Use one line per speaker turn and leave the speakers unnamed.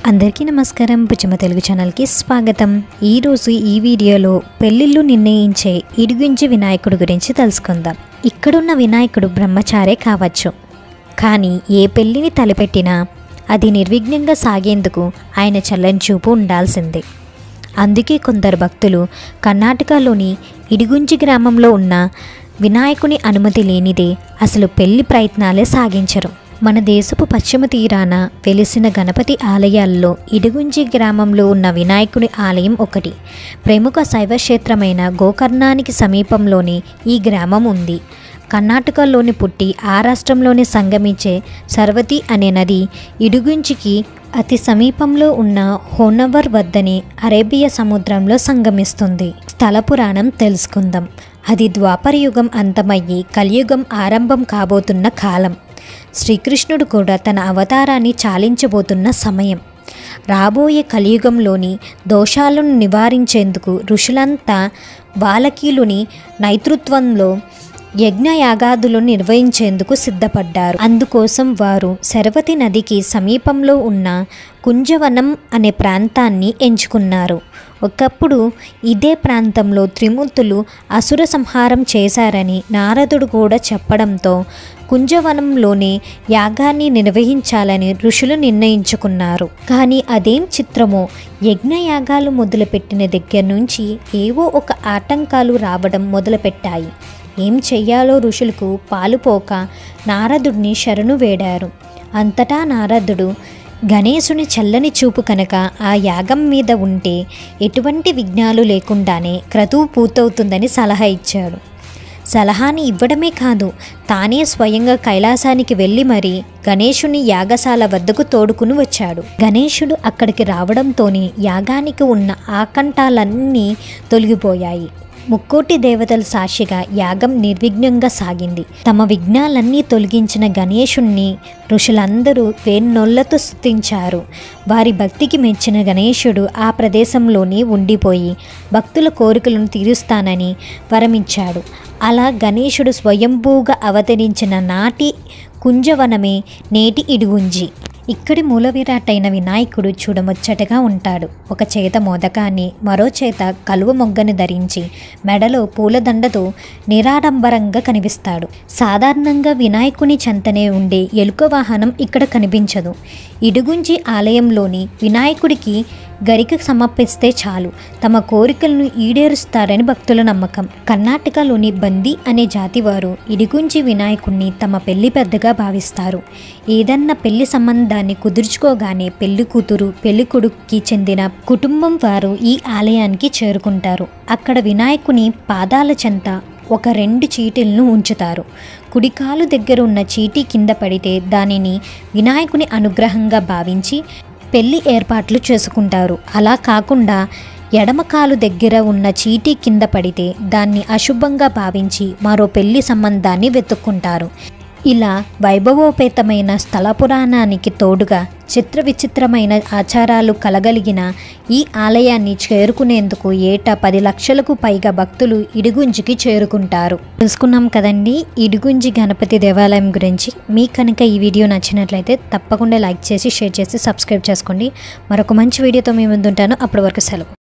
అందరికీ నమస్కారం పుచ్చమ తెలుగు ఛానల్కి స్వాగతం ఈరోజు ఈ వీడియోలో పెళ్ళిళ్ళు నిర్ణయించే ఇడుగుంజి వినాయకుడు గురించి తెలుసుకుందాం ఇక్కడున్న వినాయకుడు బ్రహ్మచారే కావచ్చు కానీ ఏ పెళ్ళిని తలపెట్టినా అది నిర్విఘ్నంగా సాగేందుకు ఆయన చల్లని చూపు ఉండాల్సిందే అందుకే కొందరు భక్తులు కర్ణాటకలోని ఇడిగుంజి గ్రామంలో ఉన్న వినాయకుని అనుమతి లేనిదే అసలు పెళ్లి ప్రయత్నాలే సాగించరు మన దేశపు పశ్చిమ తీరాన వెలిసిన గణపతి ఆలయాల్లో ఇడుగుంజి గ్రామంలో ఉన్న వినాయకుని ఆలయం ఒకటి ప్రముఖ శైవ క్షేత్రమైన గోకర్ణానికి సమీపంలోని ఈ గ్రామం ఉంది కర్ణాటకలోని పుట్టి ఆ రాష్ట్రంలోని సంగమించే సర్వతి అనే నది ఇడుగుంజికి అతి సమీపంలో ఉన్న హోనవర్ వద్దని అరేబియా సముద్రంలో సంగమిస్తుంది స్థల పురాణం తెలుసుకుందాం అది ద్వాపర యుగం అంతమయ్యి కలియుగం ఆరంభం కాబోతున్న కాలం శ్రీకృష్ణుడు కూడా తన అవతారాన్ని చాలించబోతున్న సమయం రాబోయే కలియుగంలోని దోషాలను నివారించేందుకు ఋషులంతా బాలకీలుని నేతృత్వంలో యజ్ఞయాగాదులు నిర్వహించేందుకు సిద్ధపడ్డారు అందుకోసం వారు శరవతి నదికి సమీపంలో ఉన్న కుంజవనం అనే ప్రాంతాన్ని ఎంచుకున్నారు ఒకప్పుడు ఇదే ప్రాంతంలో త్రిమూర్తులు అసుర సంహారం చేశారని నారదుడు కూడా చెప్పడంతో కుంజవనంలోనే యాగాన్ని నిర్వహించాలని ఋషులు నిర్ణయించుకున్నారు కానీ అదేం చిత్రమో యజ్ఞయాగాలు మొదలుపెట్టిన దగ్గర నుంచి ఏవో ఒక ఆటంకాలు రావడం మొదలుపెట్టాయి ఏం చెయ్యాలో ఋషులకు పాలుపోక నారదుడిని శరణు వేడారు అంతటా నారదుడు గణేశుని చల్లని చూపు కనుక ఆ యాగం మీద ఉంటే ఎటువంటి విఘ్నాలు లేకుండానే క్రతువు పూర్తవుతుందని సలహా ఇచ్చాడు సలహాని ఇవ్వడమే కాదు తానే స్వయంగా కైలాసానికి వెళ్ళి మరి గణేశుని యాగశాల వద్దకు తోడుకుని వచ్చాడు గణేశుడు అక్కడికి రావడంతోనే యాగానికి ఉన్న ఆకంఠాలన్నీ తొలగిపోయాయి ముక్కోటి దేవతల సాక్షిగా యాగం నిర్విఘ్నంగా సాగింది తమ విఘ్నాలన్నీ తొలగించిన గణేశుణ్ణి ఋషులందరూ వేన్నొళ్లతో స్తుతించారు వారి భక్తికి మెచ్చిన గణేశుడు ఆ ప్రదేశంలోనే ఉండిపోయి భక్తుల కోరికలను తీరుస్తానని వరమిచ్చాడు అలా గణేశుడు స్వయంభూగా అవతరించిన నాటి కుంజవనమే నేటి ఇడుగుంజి ఇక్కడి మూల విరాటైన వినాయకుడు చూడముచ్చటగా ఉంటాడు ఒక చేత మోదకాన్ని మరో చేత కలువ మొగ్గను ధరించి మెడలో పూలదండతో నిరాడంబరంగా కనిపిస్తాడు సాధారణంగా వినాయకుని చెంతనే ఉండే ఎలుక వాహనం ఇక్కడ కనిపించదు ఇడుగుంజి ఆలయంలోని వినాయకుడికి గరిక సమర్పిస్తే చాలు తమ కోరికలను ఈడేరుస్తారని భక్తుల నమ్మకం కర్ణాటకలోని బంది అనే జాతి వారు ఇడిగుంజి వినాయకుణ్ణి తమ పెళ్లి పెద్దగా భావిస్తారు ఏదన్నా పెళ్లి సంబంధాన్ని కుదుర్చుకోగానే పెళ్లి కూతురు పెళ్లి కొడుకుకి చెందిన కుటుంబం వారు ఈ ఆలయానికి చేరుకుంటారు అక్కడ వినాయకుని పాదాల చెంత ఒక రెండు చీటీలను ఉంచుతారు కుడికాలు దగ్గర ఉన్న చీటీ కింద పడితే దానిని వినాయకుని అనుగ్రహంగా భావించి పెళ్లి ఏర్పాట్లు చేసుకుంటారు అలా కాకుండా ఎడమ కాలు దగ్గర ఉన్న చీటీ కింద పడితే దాన్ని అశుభంగా భావించి మరో పెళ్లి సంబంధాన్ని వెతుక్కుంటారు ఇలా వైభవోపేతమైన స్థల పురాణానికి తోడుగా చిత్ర విచిత్రమైన ఆచారాలు కలగలిగిన ఈ ఆలయాన్ని చేరుకునేందుకు ఏటా పది లక్షలకు పైగా భక్తులు ఇడుగుంజికి చేరుకుంటారు తెలుసుకున్నాం కదండి ఇడుగుంజి గణపతి దేవాలయం గురించి మీకు కనుక ఈ వీడియో నచ్చినట్లయితే తప్పకుండా లైక్ చేసి షేర్ చేసి సబ్స్క్రైబ్ చేసుకోండి మరొక మంచి వీడియోతో మీ ముందుంటాను అప్పటి వరకు సెలవు